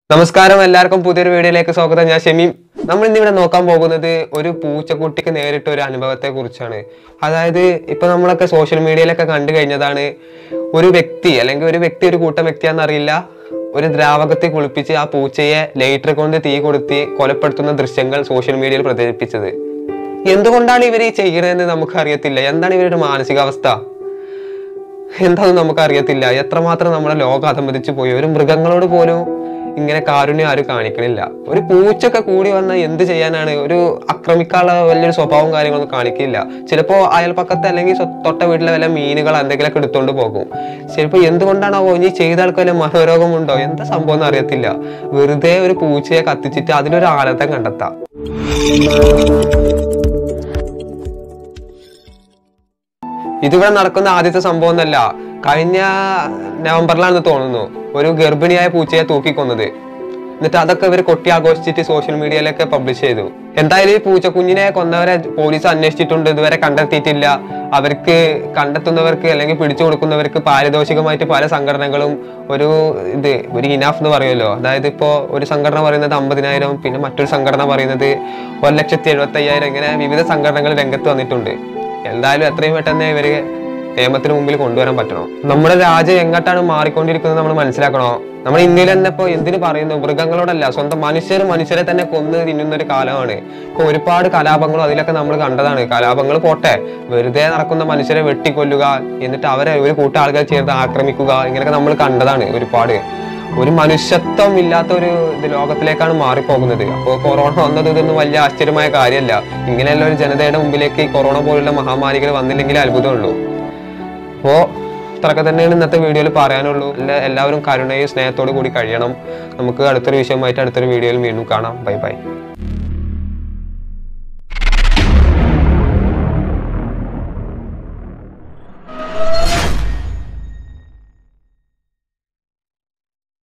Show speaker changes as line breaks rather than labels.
നമസ്കാരം എല്ലാവർക്കും പുതിയൊരു വീഡിയോയിലേക്ക് സ്വാഗതം ഞാൻ ഷമീം നമ്മൾ ഇന്നിവിടെ നോക്കാൻ പോകുന്നത് ഒരു പൂച്ചക്കുട്ടിക്ക് നേരിട്ട ഒരു അനുഭവത്തെ കുറിച്ചാണ് അതായത് ഇപ്പൊ നമ്മളൊക്കെ സോഷ്യൽ മീഡിയയിലൊക്കെ കണ്ടു കഴിഞ്ഞതാണ് ഒരു വ്യക്തി അല്ലെങ്കിൽ ഒരു വ്യക്തി ഒരു കൂട്ടം വ്യക്തിയാണെന്നറിയില്ല ഒരു ദ്രാവകത്തെ കുളിപ്പിച്ച് ആ പൂച്ചയെ ലൈറ്റർ കൊണ്ട് തീ കൊടുത്തി കൊലപ്പെടുത്തുന്ന ദൃശ്യങ്ങൾ സോഷ്യൽ മീഡിയയിൽ പ്രചരിപ്പിച്ചത് എന്തുകൊണ്ടാണ് ഇവർ ഈ ചെയ്യണതെന്ന് നമുക്ക് അറിയത്തില്ല എന്താണ് ഇവരുടെ മാനസികാവസ്ഥ എന്താണെന്ന് നമുക്ക് അറിയത്തില്ല എത്രമാത്രം നമ്മുടെ ലോകം അധമതിച്ചു പോയി ഒരു മൃഗങ്ങളോട് പോലും ഇങ്ങനെ കാരുണ്യം ആരും കാണിക്കണില്ല ഒരു പൂച്ചൊക്കെ കൂടി വന്നാൽ എന്ത് ചെയ്യാനാണ് ഒരു ആക്രമിക്കാനുള്ള വലിയൊരു സ്വഭാവം കാര്യങ്ങളൊന്നും കാണിക്കില്ല ചിലപ്പോ അയൽപ്പക്കത്ത് അല്ലെങ്കിൽ സ്വ- തൊട്ട വീട്ടിലെ വല്ല മീനുകൾ എന്തെങ്കിലുമൊക്കെ എടുത്തോണ്ട് പോകും ചിലപ്പോൾ എന്തുകൊണ്ടാണോ ഇനി ചെയ്ത ആൾക്ക് വല്ല മനോരോഗമുണ്ടോ എന്താ സംഭവം എന്ന് അറിയത്തില്ല വെറുതെ ഒരു പൂച്ചയെ കത്തിച്ചിട്ട് അതിലൊരു ആനത്തെ കണ്ടെത്താം ഇതിവിടെ നടക്കുന്ന ആദ്യത്തെ സംഭവം എന്നല്ല കഴിഞ്ഞ നവംബറിലാണെന്ന് തോന്നുന്നു ഒരു ഗർഭിണിയായ പൂച്ചയെ തൂക്കിക്കൊന്നത് എന്നിട്ട് അതൊക്കെ ഇവർ കൊട്ടി ആഘോഷിച്ചിട്ട് സോഷ്യൽ മീഡിയയിലൊക്കെ പബ്ലിഷ് ചെയ്തു എന്തായാലും ഈ പൂച്ചക്കുഞ്ഞിനെ കൊന്നവരെ പോലീസ് അന്വേഷിച്ചിട്ടുണ്ട് ഇതുവരെ കണ്ടെത്തിയിട്ടില്ല അവർക്ക് കണ്ടെത്തുന്നവർക്ക് അല്ലെങ്കിൽ പിടിച്ചു കൊടുക്കുന്നവർക്ക് പാരിതോഷികമായിട്ട് പല സംഘടനകളും ഒരു ഇത് ഒരു ഇനാഫ് എന്ന് പറയുമല്ലോ അതായത് ഇപ്പോൾ ഒരു സംഘടന പറയുന്നത് അമ്പതിനായിരം പിന്നെ മറ്റൊരു സംഘടന പറയുന്നത് ഒരു ലക്ഷത്തി എഴുപത്തി അയ്യായിരം ഇങ്ങനെ വിവിധ സംഘടനകൾ രംഗത്ത് വന്നിട്ടുണ്ട് എന്തായാലും എത്രയും പെട്ടെന്ന് ഇവര് നിയമത്തിന് മുമ്പിൽ കൊണ്ടുവരാൻ പറ്റണം നമ്മുടെ രാജ്യം എങ്ങോട്ടാണ് മാറിക്കൊണ്ടിരിക്കുന്നത് നമ്മൾ മനസ്സിലാക്കണോ നമ്മുടെ ഇന്ത്യയിൽ തന്നെ ഇപ്പൊ എന്തിനു പറയുന്നു മൃഗങ്ങളോടല്ല സ്വന്തം മനുഷ്യർ മനുഷ്യരെ തന്നെ കൊന്ന് തിന്നുന്ന ഒരു കാലമാണ് ഇപ്പൊ ഒരുപാട് കലാപങ്ങളും അതിലൊക്കെ നമ്മൾ കണ്ടതാണ് കലാപങ്ങൾ പോട്ടെ വെറുതെ നടക്കുന്ന മനുഷ്യരെ വെട്ടിക്കൊല്ലുക എന്നിട്ട് അവരെ ഒരു കൂട്ടം ആളുകൾ ചേർന്ന് ആക്രമിക്കുക ഇങ്ങനെയൊക്കെ നമ്മൾ കണ്ടതാണ് ഒരുപാട് ഒരു മനുഷ്യത്വം ഇല്ലാത്ത ഒരു ഇത് ലോകത്തിലേക്കാണ് മാറിപ്പോകുന്നത് അപ്പോൾ കൊറോണ വന്നത് ഇതൊന്നും വലിയ ആശ്ചര്യമായ കാര്യമല്ല ഇങ്ങനെയുള്ള ഒരു ജനതയുടെ മുമ്പിലേക്ക് ഈ കൊറോണ പോലുള്ള മഹാമാരികൾ വന്നില്ലെങ്കിൽ അത്ഭുതമുള്ളൂ അപ്പോൾ ഇത്രയൊക്കെ തന്നെയാണ് ഇന്നത്തെ വീഡിയോയിൽ പറയാനുള്ളൂ എല്ലാ എല്ലാവരും കരുണയും സ്നേഹത്തോടു കൂടി കഴിയണം നമുക്ക് അടുത്തൊരു വിഷയമായിട്ട് അടുത്തൊരു വീഡിയോയിൽ വീണ്ടും കാണാം ബൈ ബൈ